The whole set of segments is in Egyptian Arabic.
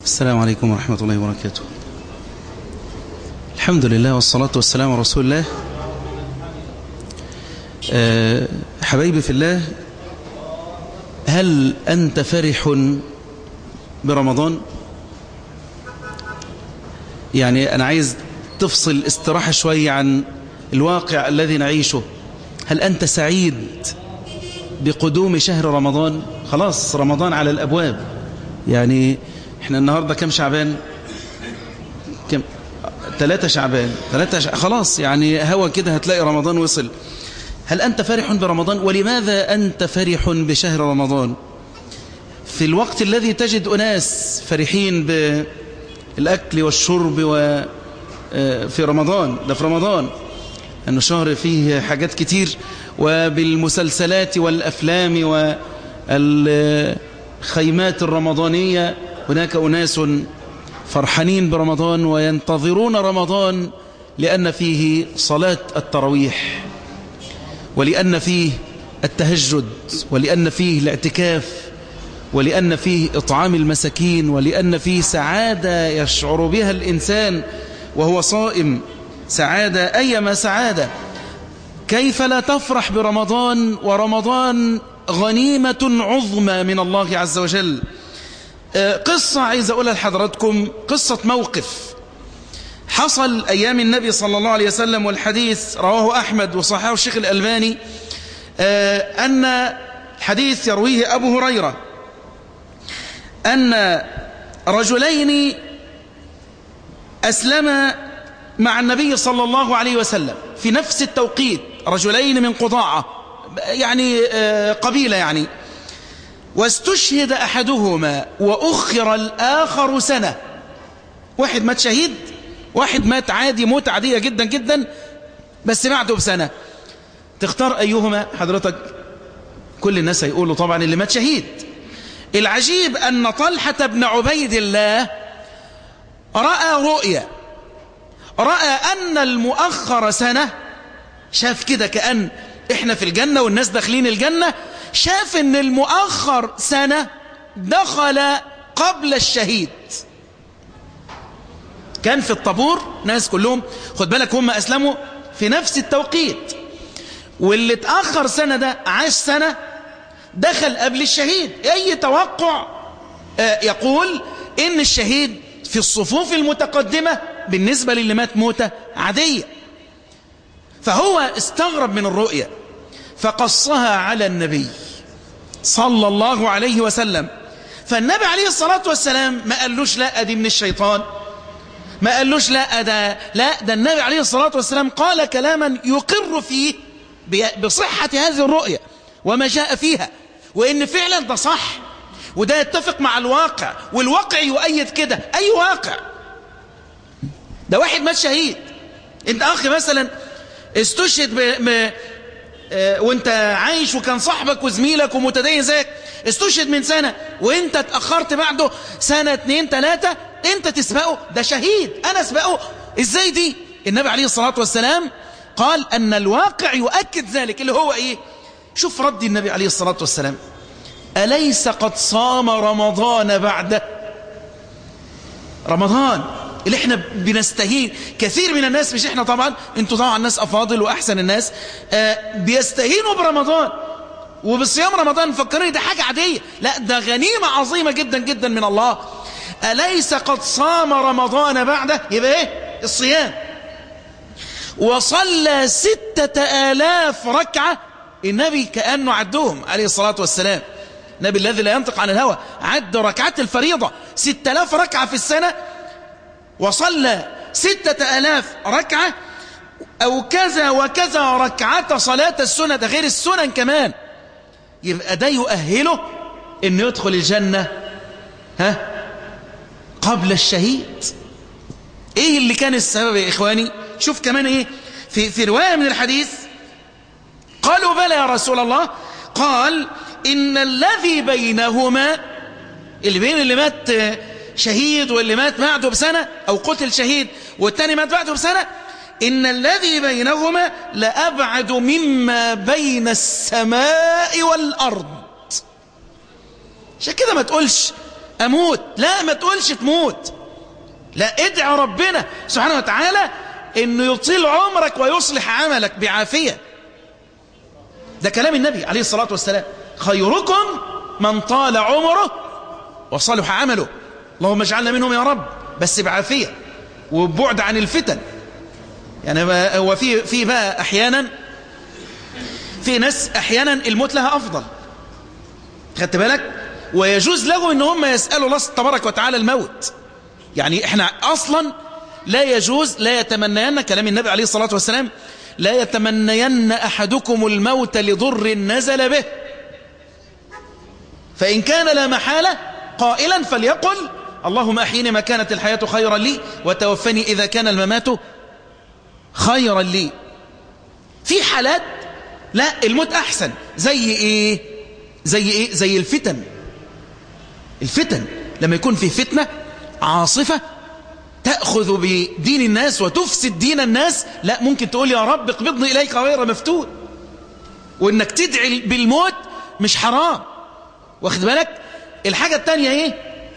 السلام عليكم ورحمة الله وبركاته الحمد لله والصلاة والسلام على رسول الله أه حبايبي في الله هل أنت فرح برمضان يعني أنا عايز تفصل استراحة شوية عن الواقع الذي نعيشه هل أنت سعيد بقدوم شهر رمضان خلاص رمضان على الأبواب يعني احنا النهاردة كم شعبان كم ثلاثة شعبان ثلاثة شع... خلاص يعني هوا كده هتلاقي رمضان وصل هل أنت فرح برمضان ولماذا أنت فرح بشهر رمضان في الوقت الذي تجد أناس فرحين بالأكل والشرب و في رمضان ده في رمضان أنه شهر فيه حاجات كتير وبالمسلسلات والأفلام والخيمات الرمضانية هناك أناس فرحانين برمضان وينتظرون رمضان لأن فيه صلاة التراويح ولأن فيه التهجد ولأن فيه الاعتكاف ولأن فيه إطعام المساكين ولأن فيه سعادة يشعر بها الإنسان وهو صائم سعادة أيما سعادة كيف لا تفرح برمضان ورمضان غنيمة عظمى من الله عز وجل قصة عايز أقولها لحضراتكم قصة موقف حصل أيام النبي صلى الله عليه وسلم والحديث رواه أحمد وصححه الشيخ الألباني أن حديث يرويه أبو هريرة أن رجلين أسلم مع النبي صلى الله عليه وسلم في نفس التوقيت رجلين من قضاعة يعني قبيلة يعني واستشهد أحدهما وأخر الآخر سنة واحد مات شهيد واحد مات عادي موت عادية جدا جدا بس بعده بسنة تختار أيهما حضرتك كل الناس هيقولوا طبعا اللي مات شهيد العجيب أن طلحة بن عبيد الله رأى رؤيا رأى أن المؤخر سنة شاف كده كأن إحنا في الجنة والناس داخلين الجنة شاف أن المؤخر سنة دخل قبل الشهيد كان في الطابور ناس كلهم خد بالك هم أسلموا في نفس التوقيت واللي اتأخر سنة ده عاش سنة دخل قبل الشهيد أي توقع يقول إن الشهيد في الصفوف المتقدمة بالنسبة للي مات موتة عادية فهو استغرب من الرؤية فقصها على النبي صلى الله عليه وسلم فالنبي عليه الصلاة والسلام ما قالوش لا دي من الشيطان ما قالوش لا ده لا ده النبي عليه الصلاة والسلام قال كلاما يقر فيه بصحة هذه الرؤية وما جاء فيها وإن فعلا ده صح وده يتفق مع الواقع والواقع يؤيد كده أي واقع ده واحد مات شهيد انت أخي مثلا استشهد ب... ب... اه وانت عايش وكان صاحبك وزميلك ومتدين زيك استشهد من سنة وانت اتأخرت بعده سنة اتنين تلاتة انت تسبقه ده شهيد انا اسبقه ازاي دي النبي عليه الصلاة والسلام قال ان الواقع يؤكد ذلك اللي هو ايه شوف رد النبي عليه الصلاة والسلام أليس قد صام رمضان بعده رمضان اللي احنا بنستهين كثير من الناس مش احنا طبعا انتوا طبعا ناس أفاضل وأحسن الناس آه بيستهينوا برمضان وبصيام رمضان مفكرين ده حاجة عادية لا ده غنيمة عظيمة جدا جدا من الله أليس قد صام رمضان بعده يبقى ايه الصيام وصلى ستة آلاف ركعة النبي كأنه عدهم عليه الصلاة والسلام النبي الذي لا ينطق عن الهوى عد ركعات الفريضة ستة آلاف ركعة في السنة وصلى ستة آلاف ركعة أو كذا وكذا ركعة صلاة السنة ده غير السنن كمان يبقى ده يؤهله انه يدخل الجنة ها قبل الشهيد ايه اللي كان السبب يا اخواني شوف كمان ايه في, في رواية من الحديث قالوا بلى يا رسول الله قال إن الذي بينهما اللي بين اللي مات شهيد واللي مات بعده بسنة أو قتل شهيد والتاني مات بعده بسنة إن الذي بينهما لأبعد مما بين السماء والأرض عشان كده ما تقولش أموت لا ما تقولش تموت لا ادعى ربنا سبحانه وتعالى انه يطيل عمرك ويصلح عملك بعافية ده كلام النبي عليه الصلاة والسلام خيركم من طال عمره وصلح عمله اللهم اجعلنا منهم يا رب بس بعافية وبعد عن الفتن يعني هو في في بقى احيانا في ناس احيانا الموت لها افضل خدت بالك ويجوز لهم ان هم يسالوا الله تبارك وتعالى الموت يعني احنا اصلا لا يجوز لا يتمنين كلام النبي عليه الصلاه والسلام لا يتمنين احدكم الموت لضر نزل به فان كان لا محاله قائلا فليقل اللهم احيني ما كانت الحياه خيرا لي وتوفني اذا كان الممات خيرا لي في حالات لا الموت أحسن زي إيه زي إيه زي الفتن الفتن لما يكون في فتنة عاصفة تأخذ بدين الناس وتفسد دين الناس لا ممكن تقول يا رب اقبضني إليك غير مفتون وإنك تدعي بالموت مش حرام واخد بالك الحاجة التانية ايه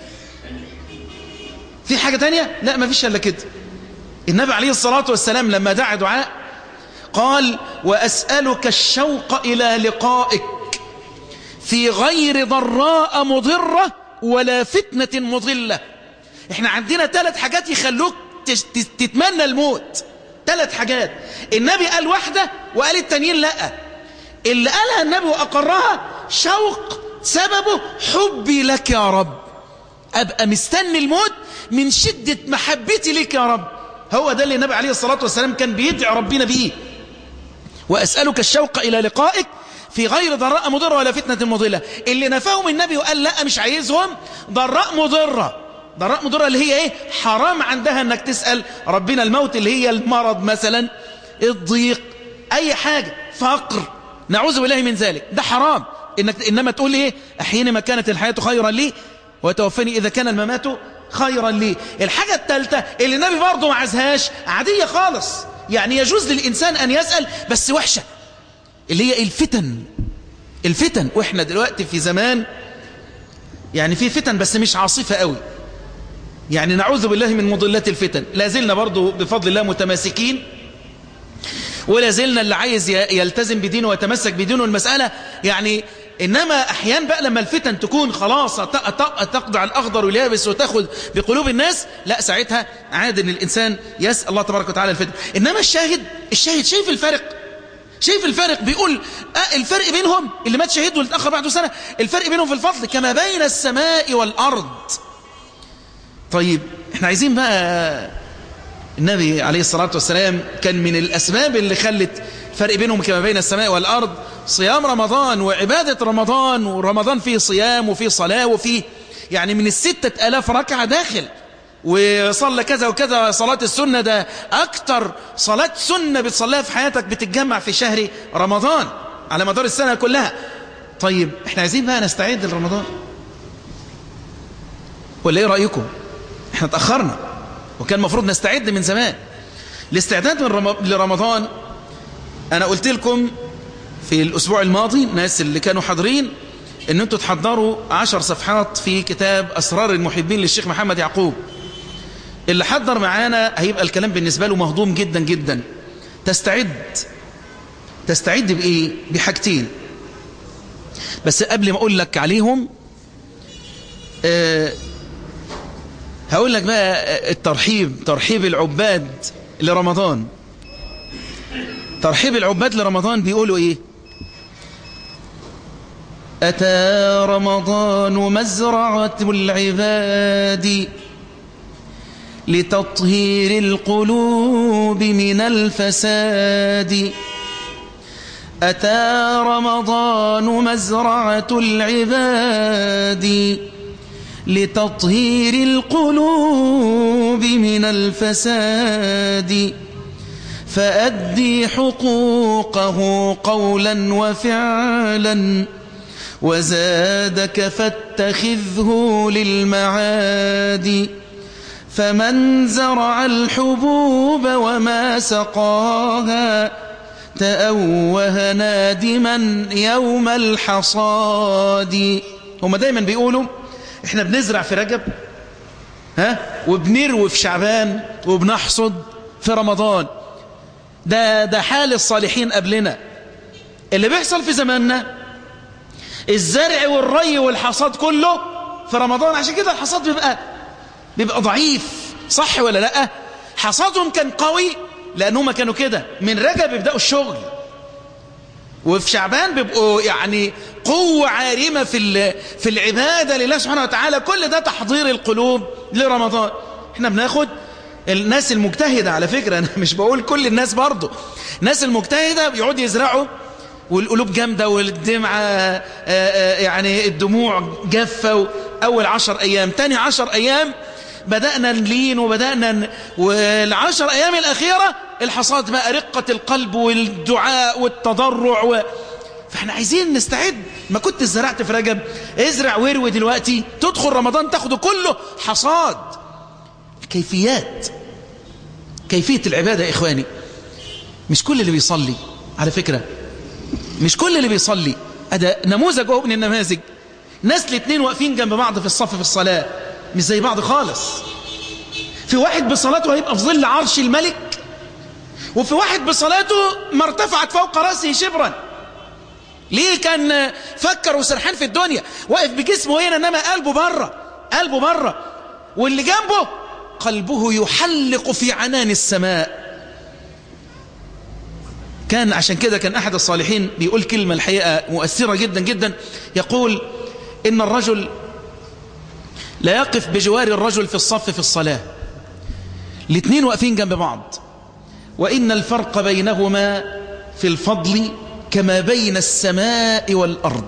في حاجة تانية لا ما فيش الا كده النبي عليه الصلاة والسلام لما دعا دعاء قال وأسألك الشوق إلى لقائك في غير ضراء مضرة ولا فتنة مضلة احنا عندنا ثلاث حاجات يخلوك تتمنى الموت ثلاث حاجات النبي قال واحدة وقال التانيين لا اللي قالها النبي وأقرها شوق سببه حبي لك يا رب أبقى مستني الموت من شدة محبتي لك يا رب هو ده اللي النبي عليه الصلاة والسلام كان بيدعي ربنا بيه وأسألك الشوق إلى لقائك في غير ضراء مضرة ولا فتنة مضلة اللي نفاهم النبي وقال لا مش عايزهم ضراء مضرة ضراء مضرة اللي هي ايه حرام عندها انك تسأل ربنا الموت اللي هي المرض مثلا الضيق اي حاجة فقر نعوذ بالله من ذلك ده حرام انك انما تقول ايه احيني ما كانت الحياة خيرا لي وتوفني اذا كان الممات خيرا لي الحاجة الثالثة اللي النبي برضه ما عزهاش عادية خالص يعني يجوز للإنسان أن يسأل بس وحشة اللي هي الفتن الفتن وإحنا دلوقتي في زمان يعني في فتن بس مش عاصفة قوي يعني نعوذ بالله من مضلات الفتن لا زلنا برضه بفضل الله متماسكين ولا زلنا اللي عايز يلتزم بدينه ويتمسك بدينه المسألة يعني إنما أحيان بقى لما الفتن تكون خلاص تقضع الأخضر واليابس وتأخذ بقلوب الناس لا ساعتها عاد أن الإنسان يسأل الله تبارك وتعالى الفتن إنما الشاهد الشاهد شايف الفرق شايف الفرق بيقول آه الفرق بينهم اللي مات شهيد واللي اتأخر بعده سنة الفرق بينهم في الفضل كما بين السماء والأرض طيب احنا عايزين بقى النبي عليه الصلاة والسلام كان من الأسباب اللي خلت فرق بينهم كما بين السماء والأرض صيام رمضان وعبادة رمضان ورمضان فيه صيام وفيه صلاة وفيه يعني من الستة ألاف ركعة داخل وصلى كذا وكذا صلاة السنة ده أكتر صلاة سنة بتصليها في حياتك بتتجمع في شهر رمضان على مدار السنة كلها طيب احنا عايزين بقى نستعد لرمضان ولا ايه رأيكم احنا تأخرنا وكان المفروض نستعد من زمان الاستعداد لرمضان أنا قلت لكم في الأسبوع الماضي الناس اللي كانوا حاضرين ان انتوا تحضروا عشر صفحات في كتاب أسرار المحبين للشيخ محمد يعقوب اللي حضر معانا هيبقى الكلام بالنسبة له مهضوم جدا جدا تستعد تستعد بإيه بحاجتين بس قبل ما أقول لك عليهم أه هقول لك بقى الترحيب ترحيب العباد لرمضان ترحيب العباد لرمضان بيقولوا ايه أتى رمضان مزرعة العباد لتطهير القلوب من الفساد أتى رمضان مزرعة العباد لتطهير القلوب من الفساد فأدي حقوقه قولا وفعلا وزادك فاتخذه للمعاد فمن زرع الحبوب وما سقاها تأوه نادما يوم الحصاد هم دايما بيقولوا احنا بنزرع في رجب ها وبنروي في شعبان وبنحصد في رمضان ده ده حال الصالحين قبلنا اللي بيحصل في زماننا الزرع والري والحصاد كله في رمضان عشان كده الحصاد بيبقى بيبقى ضعيف صح ولا لا حصادهم كان قوي لأنهم كانوا كده من رجب بيبدأوا الشغل وفي شعبان بيبقوا يعني قوة عارمة في في العبادة لله سبحانه وتعالى كل ده تحضير القلوب لرمضان احنا بناخد الناس المجتهدة على فكرة أنا مش بقول كل الناس برضو الناس المجتهدة بيقعدوا يزرعوا والقلوب جامدة والدمعة يعني الدموع جافة أول عشر أيام تاني عشر أيام بدأنا نلين وبدأنا والعشر أيام الأخيرة الحصاد بقى رقة القلب والدعاء والتضرع و... فاحنا عايزين نستعد ما كنت زرعت في رجب ازرع ويروي دلوقتي تدخل رمضان تاخده كله حصاد الكيفيات كيفية العبادة يا إخواني مش كل اللي بيصلي على فكرة مش كل اللي بيصلي هذا نموذج اهو من النماذج ناس الاثنين واقفين جنب بعض في الصف في الصلاة مش زي بعض خالص في واحد بصلاته هيبقى في ظل عرش الملك وفي واحد بصلاته ما ارتفعت فوق رأسه شبرا ليه كان فكر وسرحان في الدنيا واقف بجسمه هنا انما قلبه بره قلبه بره واللي جنبه قلبه يحلق في عنان السماء كان عشان كده كان أحد الصالحين بيقول كلمة الحقيقة مؤثرة جدا جدا يقول إن الرجل لا يقف بجوار الرجل في الصف في الصلاة الاثنين واقفين جنب بعض وإن الفرق بينهما في الفضل كما بين السماء والأرض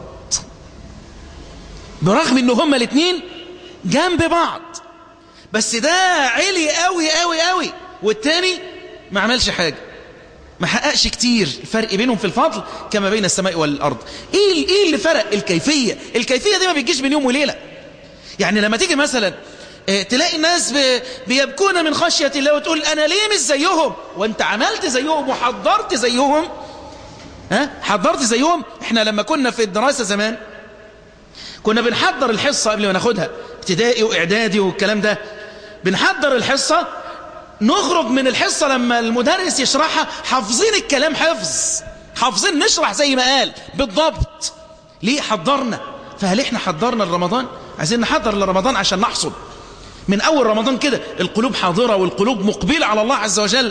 برغم إن هما الاثنين جنب بعض بس ده علي قوي قوي قوي والتاني ما عملش حاجة ما حققش كتير الفرق بينهم في الفضل كما بين السماء والأرض إيه, إيه اللي فرق الكيفية الكيفية دي ما بتجيش بين يوم وليلة يعني لما تيجي مثلا تلاقي الناس بيبكون من خشية الله وتقول أنا ليه مش زيهم وانت عملت زيهم وحضرت زيهم ها حضرت زيهم احنا لما كنا في الدراسة زمان كنا بنحضر الحصة قبل ما ناخدها ابتدائي واعدادي والكلام ده بنحضر الحصة نخرج من الحصة لما المدرس يشرحها حافظين الكلام حفظ حافظين نشرح زي ما قال بالضبط ليه حضرنا فهل احنا حضرنا لرمضان عايزين نحضر لرمضان عشان نحصد من أول رمضان كده القلوب حاضرة والقلوب مقبلة على الله عز وجل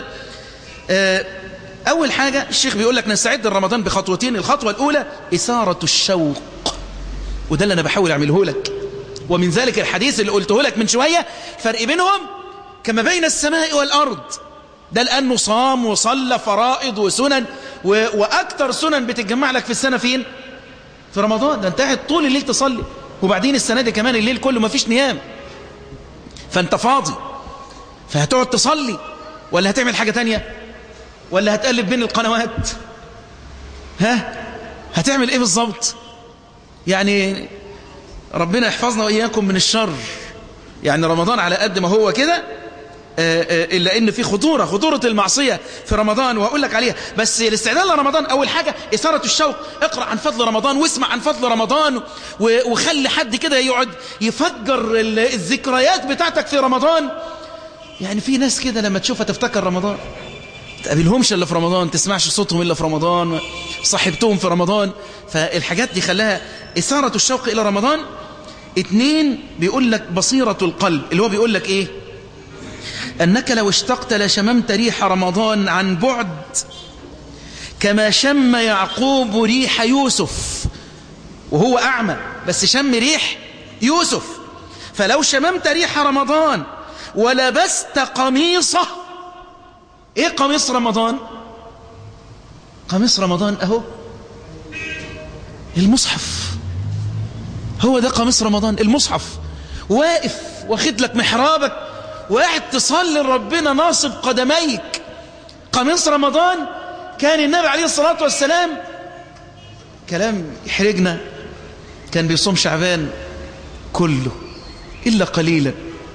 أول حاجة الشيخ بيقول لك نستعد لرمضان بخطوتين الخطوة الأولى إثارة الشوق وده اللي أنا بحاول أعمله لك ومن ذلك الحديث اللي قلته لك من شوية فرق بينهم كما بين السماء والأرض ده لأنه صام وصلى فرائض وسنن و... وأكتر سنن بتتجمع لك في السنة فين في رمضان ده انت قاعد طول الليل تصلي وبعدين السنة دي كمان الليل كله ما فيش نيام فانت فاضي فهتقعد تصلي ولا هتعمل حاجة تانية ولا هتقلب بين القنوات ها هتعمل ايه بالظبط يعني ربنا يحفظنا وإياكم من الشر يعني رمضان على قد ما هو كده إلا إن في خطورة خطورة المعصية في رمضان وهقول لك عليها بس الاستعداد لرمضان أول حاجة إثارة الشوق اقرأ عن فضل رمضان واسمع عن فضل رمضان وخلي حد كده يقعد يفجر الذكريات بتاعتك في رمضان يعني في ناس كده لما تشوفها تفتكر رمضان تقابلهمش إلا في رمضان تسمعش صوتهم إلا في رمضان صاحبتهم في رمضان فالحاجات دي خلاها إثارة الشوق إلى رمضان اتنين بيقول لك بصيرة القلب اللي هو بيقول لك إيه أنك لو اشتقت لشممت ريح رمضان عن بعد كما شم يعقوب ريح يوسف وهو أعمى بس شم ريح يوسف فلو شممت ريح رمضان ولبست قميصه ايه قميص رمضان قميص رمضان اهو المصحف هو ده قميص رمضان المصحف واقف واخد لك محرابك وقاعد تصلي لربنا ناصب قدميك قميص رمضان كان النبي عليه الصلاة والسلام كلام يحرجنا كان بيصوم شعبان كله إلا قليلا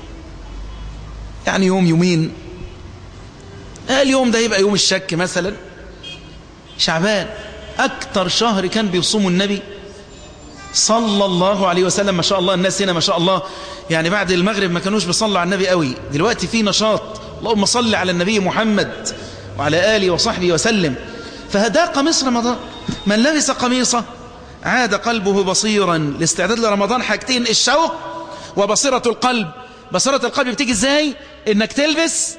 يعني يوم يومين اليوم ده يبقى يوم الشك مثلا شعبان أكتر شهر كان بيصوم النبي صلى الله عليه وسلم ما شاء الله الناس هنا ما شاء الله يعني بعد المغرب ما كانوش بيصلوا على النبي قوي دلوقتي في نشاط اللهم صل على النبي محمد وعلى آله وصحبه وسلم فهذا قميص رمضان من لبس قميصه عاد قلبه بصيرا لاستعداد لرمضان حاجتين الشوق وبصيرة القلب بصيرة القلب بتيجي ازاي انك تلبس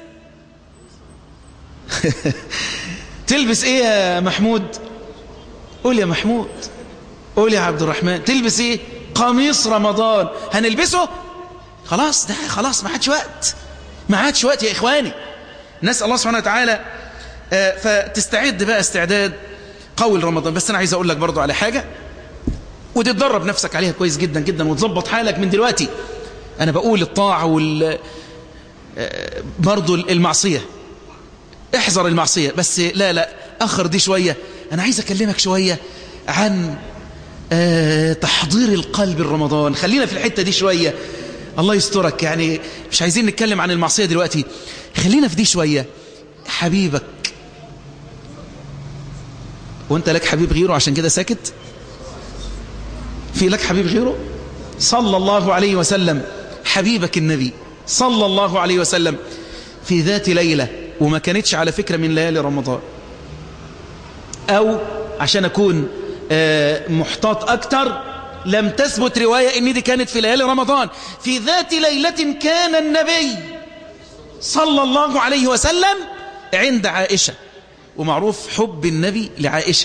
تلبس ايه يا محمود قول يا محمود قول يا عبد الرحمن تلبس ايه قميص رمضان هنلبسه خلاص ده خلاص ما عادش وقت ما عادش وقت يا اخواني نسأل الله سبحانه وتعالى آه، فتستعد بقى استعداد قول رمضان بس انا عايز اقول لك برضو على حاجة وتتدرب نفسك عليها كويس جدا جدا وتظبط حالك من دلوقتي انا بقول الطاعة وال آه، برضو المعصية احذر المعصية بس لا لا اخر دي شوية انا عايز اكلمك شوية عن آه، تحضير القلب الرمضان خلينا في الحتة دي شوية الله يسترك يعني مش عايزين نتكلم عن المعصية دلوقتي خلينا في دي شوية حبيبك وانت لك حبيب غيره عشان كده ساكت في لك حبيب غيره صلى الله عليه وسلم حبيبك النبي صلى الله عليه وسلم في ذات ليلة وما كانتش على فكرة من ليالي رمضان أو عشان أكون آه، محتاط أكتر لم تثبت رواية إن دي كانت في ليالي رمضان في ذات ليلة كان النبي صلى الله عليه وسلم عند عائشة ومعروف حب النبي لعائشة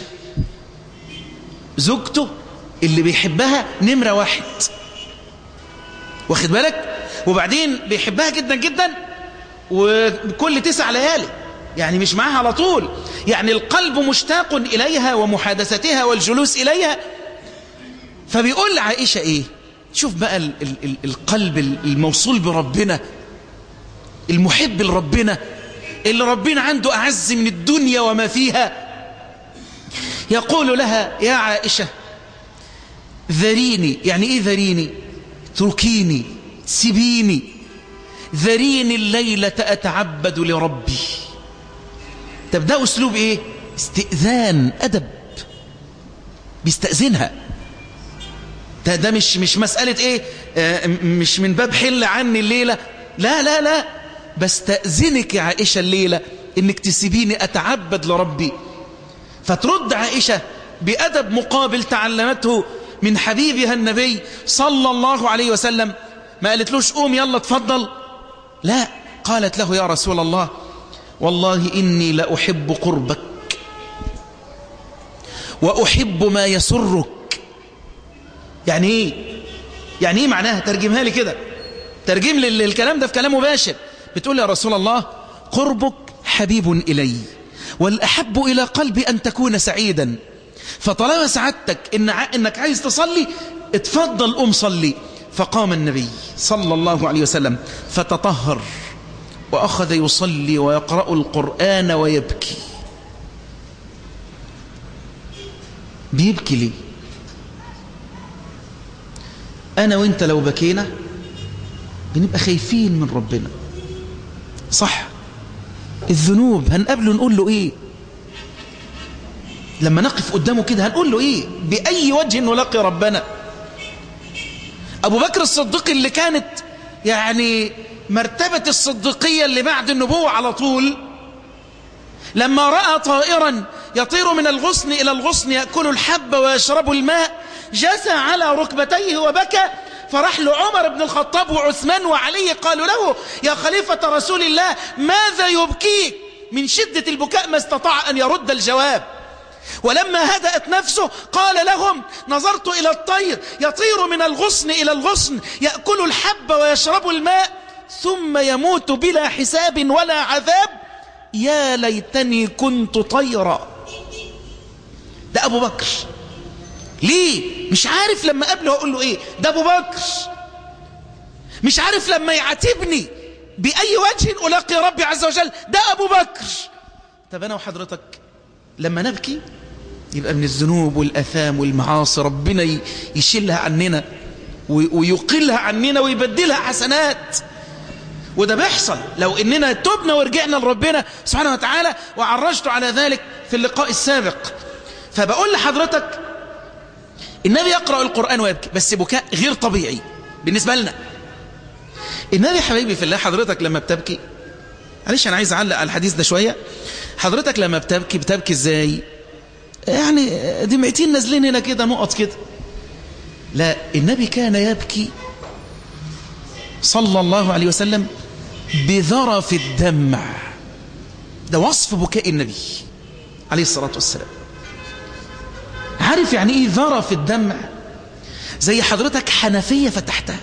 زوجته اللي بيحبها نمرة واحد واخد بالك وبعدين بيحبها جدا جدا وكل تسع ليالي يعني مش معاها على طول يعني القلب مشتاق إليها ومحادثتها والجلوس إليها فبيقول لعائشة إيه شوف بقى ال ال ال القلب الموصول بربنا المحب لربنا اللي ربنا عنده أعز من الدنيا وما فيها يقول لها يا عائشة ذريني يعني إيه ذريني تركيني سيبيني ذريني الليلة أتعبد لربي طب ده أسلوب إيه استئذان أدب بيستأذنها ده, ده مش, مش مسألة إيه آه مش من باب حل عني الليلة لا لا لا بستأذنك يا عائشة الليلة إنك تسيبيني أتعبد لربي فترد عائشة بأدب مقابل تعلمته من حبيبها النبي صلى الله عليه وسلم ما قالتلوش قوم يلا تفضل لا قالت له يا رسول الله والله إني لأحب قربك وأحب ما يسرك يعني إيه يعني إيه معناها ترجمها لي كده ترجم لي الكلام ده في كلام مباشر بتقول يا رسول الله قربك حبيب إلي والأحب إلى قلبي أن تكون سعيدا فطالما سعادتك إن إنك عايز تصلي اتفضل قم صلي فقام النبي صلى الله عليه وسلم فتطهر وأخذ يصلي ويقرأ القرآن ويبكي بيبكي ليه أنا وإنت لو بكينا بنبقى خايفين من ربنا صح الذنوب هنقابله نقول له إيه لما نقف قدامه كده هنقول له إيه بأي وجه نلاقي ربنا أبو بكر الصديق اللي كانت يعني مرتبة الصديقية اللي بعد النبوة على طول لما رأى طائرا يطير من الغصن إلى الغصن يأكل الحب ويشرب الماء جثى على ركبتيه وبكى فراح له عمر بن الخطاب وعثمان وعلي قالوا له يا خليفة رسول الله ماذا يبكيك من شدة البكاء ما استطاع أن يرد الجواب ولما هدأت نفسه قال لهم نظرت إلى الطير يطير من الغصن إلى الغصن يأكل الحب ويشرب الماء ثم يموت بلا حساب ولا عذاب يا ليتني كنت طيرا ده أبو بكر ليه مش عارف لما قبله أقول له إيه ده أبو بكر مش عارف لما يعاتبني بأي وجه ألاقي ربي عز وجل ده أبو بكر طب أنا وحضرتك لما نبكي يبقى من الذنوب والأثام والمعاصي ربنا يشيلها عننا ويقلها عننا ويبدلها حسنات وده بيحصل لو اننا تبنا ورجعنا لربنا سبحانه وتعالى وعرجت على ذلك في اللقاء السابق فبقول لحضرتك النبي يقرأ القرآن ويبكي بس بكاء غير طبيعي بالنسبة لنا النبي حبيبي في الله حضرتك لما بتبكي معلش أنا عايز أعلق على الحديث ده شوية حضرتك لما بتبكي بتبكي إزاي يعني دمعتين نازلين هنا كده نقط كده لا النبي كان يبكي صلى الله عليه وسلم بذرف الدمع ده وصف بكاء النبي عليه الصلاة والسلام عارف يعني ايه ذرف الدمع زي حضرتك حنفية فتحتها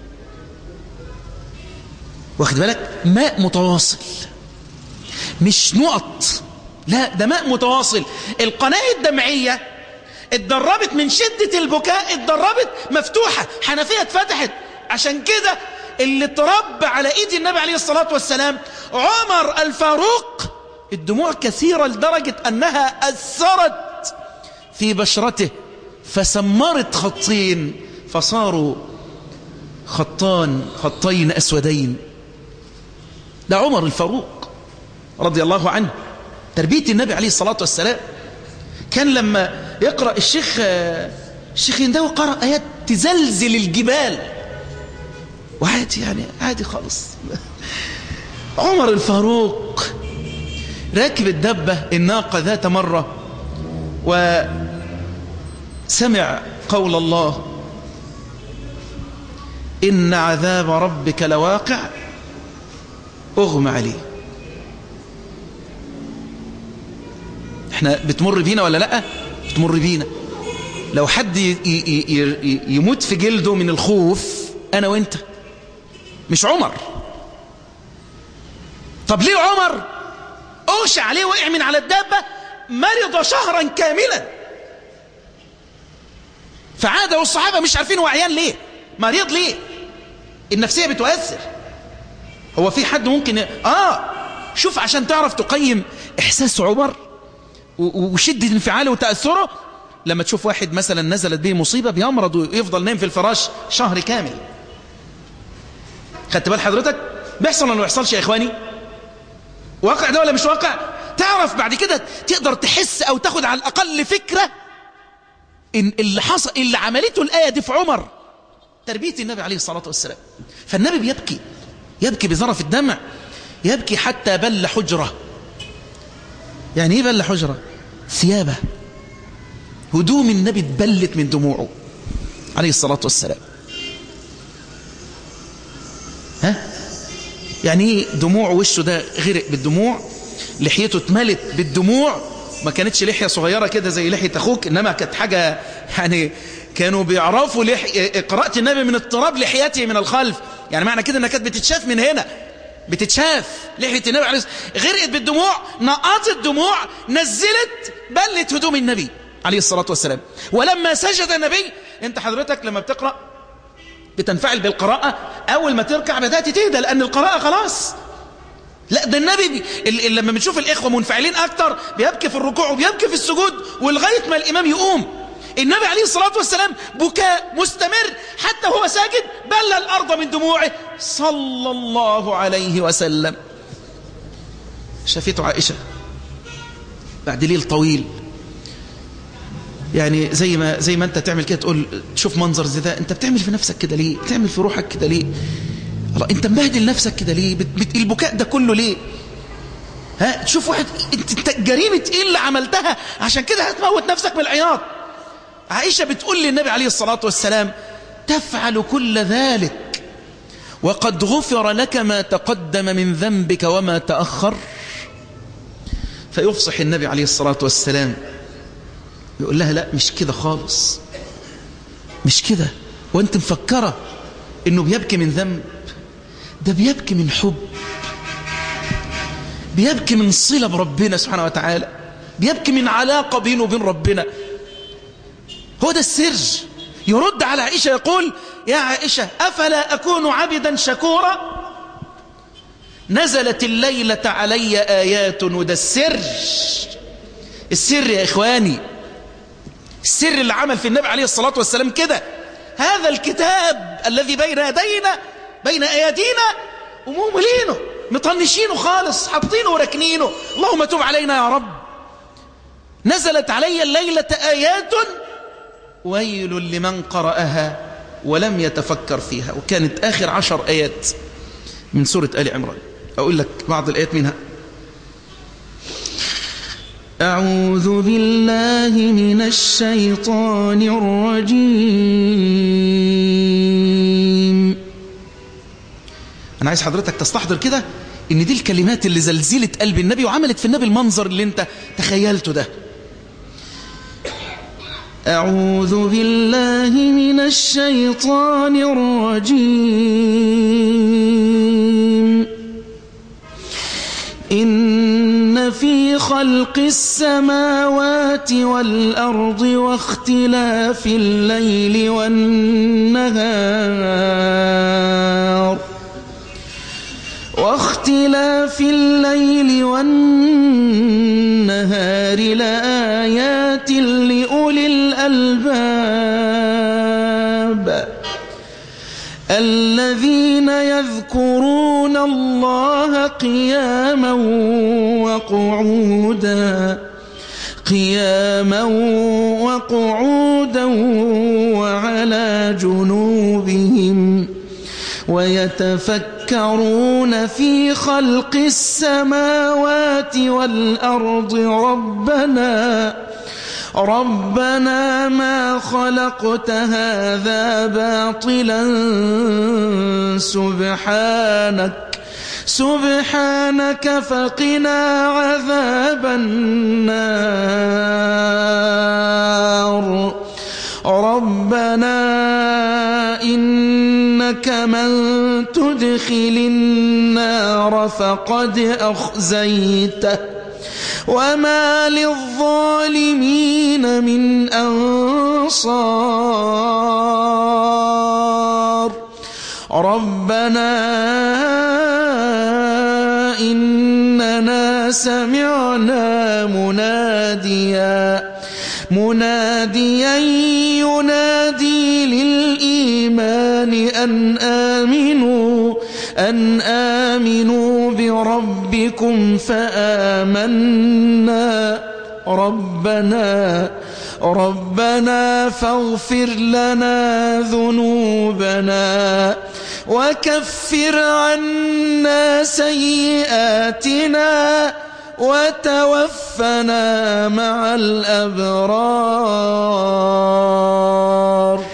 واخد بالك ماء متواصل مش نقط لا ده ماء متواصل القناة الدمعية اتدربت من شدة البكاء اتدربت مفتوحة حنفية اتفتحت عشان كده اللي تربى على ايد النبي عليه الصلاة والسلام عمر الفاروق الدموع كثيرة لدرجة انها اثرت في بشرته فسمرت خطين فصاروا خطان خطين اسودين ده عمر الفاروق رضي الله عنه تربية النبي عليه الصلاة والسلام كان لما يقرأ الشيخ الشيخ يندوي قرأ آيات تزلزل الجبال وعادي يعني عادي خالص عمر الفاروق راكب الدبة الناقة ذات مرة وسمع قول الله إن عذاب ربك لواقع أغمى عليه احنا بتمر بينا ولا لا بتمر بينا لو حد يموت في جلده من الخوف انا وانت مش عمر طب ليه عمر اغشى عليه وقع من على الدابة مرض شهرا كاملا فعاد والصحابة مش عارفين هو عيان ليه مريض ليه النفسية بتؤثر هو في حد ممكن اه شوف عشان تعرف تقيم احساس عمر وشدة انفعاله وتأثره لما تشوف واحد مثلا نزلت به مصيبة بيمرض ويفضل نايم في الفراش شهر كامل خدت بال حضرتك بيحصل ولا ما بيحصلش يا إخواني واقع ده ولا مش واقع تعرف بعد كده تقدر تحس أو تاخد على الأقل فكرة إن اللي حصل اللي عملته الآية دي في عمر تربية النبي عليه الصلاة والسلام فالنبي بيبكي يبكي بظرف الدمع يبكي حتى بل حجره يعني ايه بل حجرة ثيابه هدوم النبي اتبلت من دموعه عليه الصلاة والسلام ها يعني ايه دموع وشه ده غرق بالدموع لحيته اتملت بالدموع ما كانتش لحية صغيرة كده زي لحية أخوك إنما كانت حاجة يعني كانوا بيعرفوا لح... قراءة النبي من اضطراب لحيته من الخلف يعني معنى كده إنها كانت بتتشاف من هنا بتتشاف لحية النبي عليه الصلاة غرقت بالدموع نقطت دموع نزلت بلت هدوم النبي عليه الصلاة والسلام ولما سجد النبي انت حضرتك لما بتقرأ بتنفعل بالقراءة أول ما تركع بدأت تهدى لأن القراءة خلاص لا ده النبي بي... لما بنشوف الإخوة منفعلين أكتر بيبكي في الركوع وبيبكي في السجود ولغاية ما الإمام يقوم النبي عليه الصلاة والسلام بكاء مستمر حتى هو ساجد بل الأرض من دموعه صلى الله عليه وسلم شافته عائشة بعد ليل طويل يعني زي ما زي ما انت تعمل كده تقول تشوف منظر زي ده انت بتعمل في نفسك كده ليه بتعمل في روحك كده ليه الله انت مبهدل نفسك كده ليه بت... بت... البكاء ده كله ليه ها تشوف واحد انت, انت جريمه ايه اللي عملتها عشان كده هتموت نفسك من العياط عائشة بتقول للنبي عليه الصلاة والسلام تفعل كل ذلك وقد غفر لك ما تقدم من ذنبك وما تأخر فيفصح النبي عليه الصلاة والسلام يقول لها لا مش كده خالص مش كده وانت مفكرة انه بيبكي من ذنب ده بيبكي من حب بيبكي من صلة بربنا سبحانه وتعالى بيبكي من علاقة بينه وبين ربنا هو ده السر يرد على عائشة يقول يا عائشة أفلا أكون عبدا شكورا نزلت الليلة علي آيات وده السر السر يا إخواني السر اللي عمل في النبي عليه الصلاة والسلام كده هذا الكتاب الذي بين يدينا بين أيدينا ومهملينه مطنشينه خالص حاطينه وركنينه اللهم تب علينا يا رب نزلت علي الليلة آيات ويل لمن قرأها ولم يتفكر فيها وكانت آخر عشر آيات من سورة آل عمران أقول لك بعض الآيات منها أعوذ بالله من الشيطان الرجيم أنا عايز حضرتك تستحضر كده إن دي الكلمات اللي زلزلت قلب النبي وعملت في النبي المنظر اللي أنت تخيلته ده أعوذ بالله من الشيطان الرجيم إن في خلق السماوات والأرض واختلاف الليل والنهار واختلاف الليل والنهار لآيات لأولي الألباب الذين يذكرون الله قياما وقعودا قياما وقعودا وعلى جنوبهم ويتفكرون في خلق السماوات والأرض ربنا ربنا ما خلقت هذا باطلا سبحانك سبحانك فقنا عذاب النار ربنا إنك من تدخل النار فقد أخزيته وما للظالمين من أنصار ربنا إننا سمعنا مناديا مناديا ينادي للإيمان أن آمنوا أن آمنوا بربكم فآمنا ربنا ربنا فاغفر لنا ذنوبنا وكفر عنا سيئاتنا وتوفنا مع الأبرار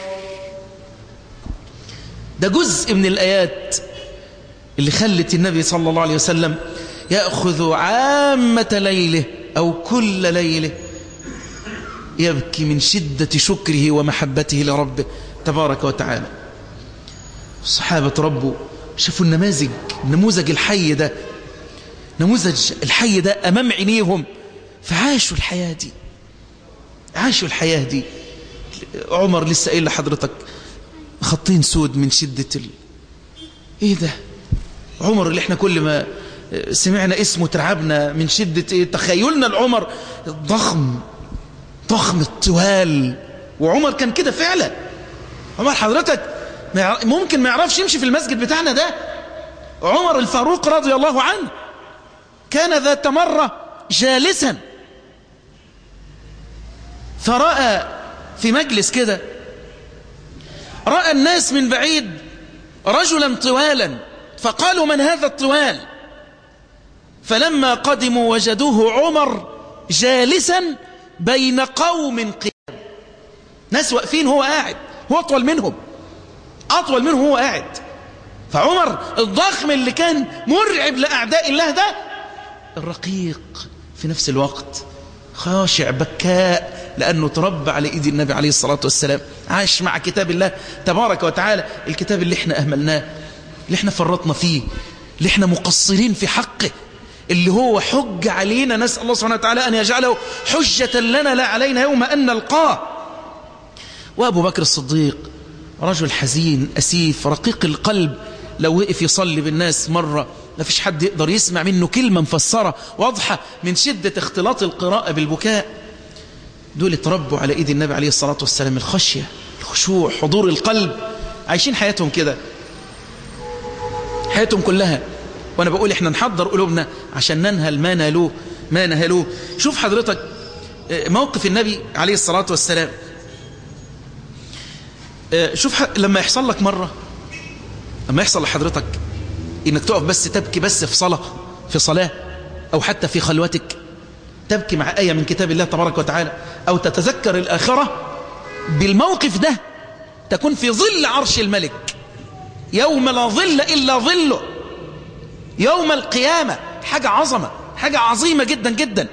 ده جزء من الآيات اللي خلت النبي صلى الله عليه وسلم يأخذ عامة ليله أو كل ليله يبكي من شدة شكره ومحبته لربه تبارك وتعالى الصحابة ربه شافوا النماذج النموذج الحي ده نموذج الحي ده أمام عينيهم فعاشوا الحياة دي عاشوا الحياة دي عمر لسه قايل لحضرتك خطين سود من شدة ال... ايه ده عمر اللي احنا كل ما سمعنا اسمه ترعبنا من شدة ايه تخيلنا العمر ضخم ضخم الطوال وعمر كان كده فعلا عمر حضرتك ممكن ما يعرفش يمشي في المسجد بتاعنا ده عمر الفاروق رضي الله عنه كان ذات مرة جالسا فرأى في مجلس كده رأى الناس من بعيد رجلا طوالا فقالوا من هذا الطوال فلما قدموا وجدوه عمر جالسا بين قوم قيام ناس واقفين هو قاعد هو أطول منهم أطول منهم هو قاعد فعمر الضخم اللي كان مرعب لأعداء الله ده الرقيق في نفس الوقت خاشع بكاء لأنه تربى على إيد النبي عليه الصلاة والسلام عاش مع كتاب الله تبارك وتعالى الكتاب اللي احنا أهملناه اللي احنا فرطنا فيه اللي احنا مقصرين في حقه اللي هو حج علينا نسأل الله سبحانه وتعالى أن يجعله حجة لنا لا علينا يوم أن نلقاه وأبو بكر الصديق رجل حزين أسيف رقيق القلب لو وقف يصلي بالناس مرة ما فيش حد يقدر يسمع منه كلمة مفسرة واضحة من شدة اختلاط القراءة بالبكاء دول اتربوا على ايد النبي عليه الصلاة والسلام الخشية الخشوع حضور القلب عايشين حياتهم كده حياتهم كلها وانا بقول احنا نحضر قلوبنا عشان ننهل ما نالوه ما نهلوه شوف حضرتك موقف النبي عليه الصلاة والسلام آه، شوف ح- لما يحصل لك مرة لما يحصل لحضرتك انك تقف بس تبكي بس في صلاة في صلاة او حتى في خلوتك تبكي مع آية من كتاب الله تبارك وتعالى او تتذكر الآخرة بالموقف ده تكون في ظل عرش الملك يوم لا ظل إلا ظله يوم القيامة حاجة عظمة حاجة عظيمة جدا جدا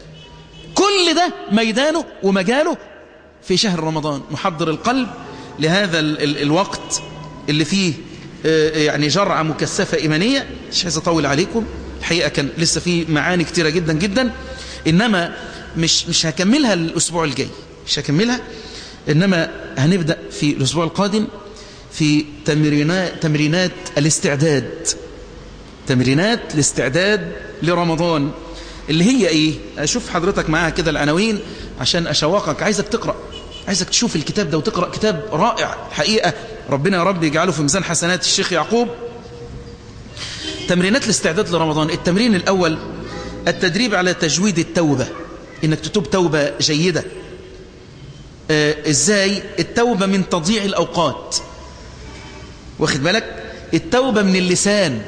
كل ده ميدانه ومجاله في شهر رمضان محضر القلب لهذا ال ال الوقت اللي فيه آه، يعني جرعة مكثفة إيمانية مش عايز أطول عليكم الحقيقة كان لسه فيه معاني كتيرة جدا جدا إنما مش مش هكملها الأسبوع الجاي مش هكملها إنما هنبدأ في الأسبوع القادم في تمرينات, تمرينات الاستعداد تمرينات الاستعداد لرمضان اللي هي ايه اشوف حضرتك معاها كده العناوين عشان اشوقك عايزك تقرأ عايزك تشوف الكتاب ده وتقرأ كتاب رائع الحقيقة ربنا يا رب يجعله في ميزان حسنات الشيخ يعقوب تمرينات الاستعداد لرمضان التمرين الأول التدريب على تجويد التوبة انك تتوب توبة جيدة آه ازاي التوبة من تضييع الأوقات واخد بالك التوبة من اللسان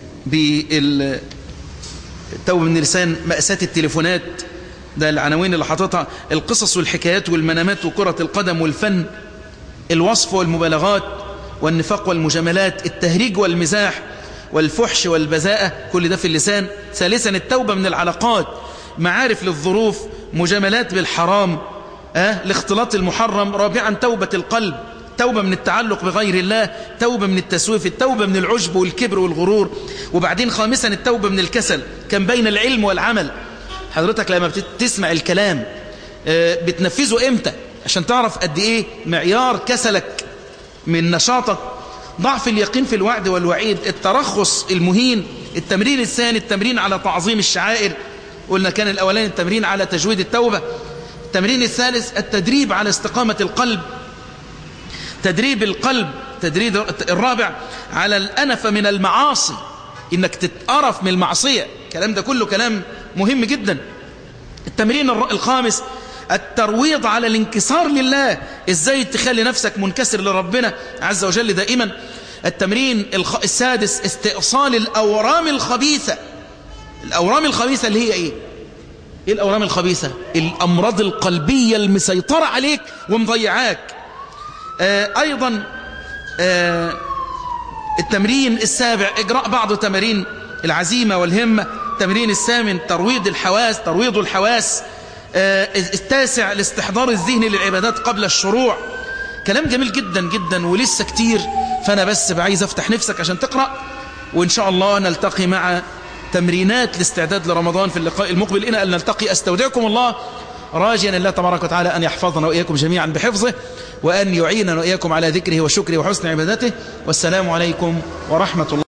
بال التوبة من اللسان مأساة التليفونات ده العناوين اللي حاططها القصص والحكايات والمنامات وكرة القدم والفن الوصف والمبالغات والنفاق والمجاملات التهريج والمزاح والفحش والبذاءة كل ده في اللسان ثالثا التوبة من العلاقات معارف للظروف مجاملات بالحرام أه؟ الاختلاط المحرم رابعا توبة القلب توبة من التعلق بغير الله توبة من التسويف التوبة من العجب والكبر والغرور وبعدين خامسا التوبة من الكسل كان بين العلم والعمل حضرتك لما بتسمع الكلام بتنفذه امتى عشان تعرف قد ايه معيار كسلك من نشاطك ضعف اليقين في الوعد والوعيد الترخص المهين التمرين الثاني التمرين على تعظيم الشعائر قلنا كان الأولاني التمرين على تجويد التوبة التمرين الثالث التدريب على استقامة القلب تدريب القلب تدريب الرابع على الأنف من المعاصي إنك تتقرف من المعصية الكلام ده كله كلام مهم جدا التمرين الخامس الترويض على الانكسار لله ازاي تخلي نفسك منكسر لربنا عز وجل دائما التمرين السادس استئصال الأورام الخبيثة الأورام الخبيثة اللي هي ايه ايه الأورام الخبيثة الأمراض القلبية المسيطرة عليك ومضيعاك آه أيضا آه التمرين السابع إجراء بعض تمارين العزيمة والهمة التمرين الثامن ترويض الحواس ترويض الحواس آه التاسع الاستحضار الذهني للعبادات قبل الشروع كلام جميل جدا جدا ولسه كتير فأنا بس بعايز أفتح نفسك عشان تقرأ وإن شاء الله نلتقي مع تمرينات الاستعداد لرمضان في اللقاء المقبل إلى أن نلتقي أستودعكم الله راجيا الله تبارك وتعالى أن يحفظنا وإياكم جميعا بحفظه وأن يعيننا وإياكم على ذكره وشكره وحسن عبادته والسلام عليكم ورحمة الله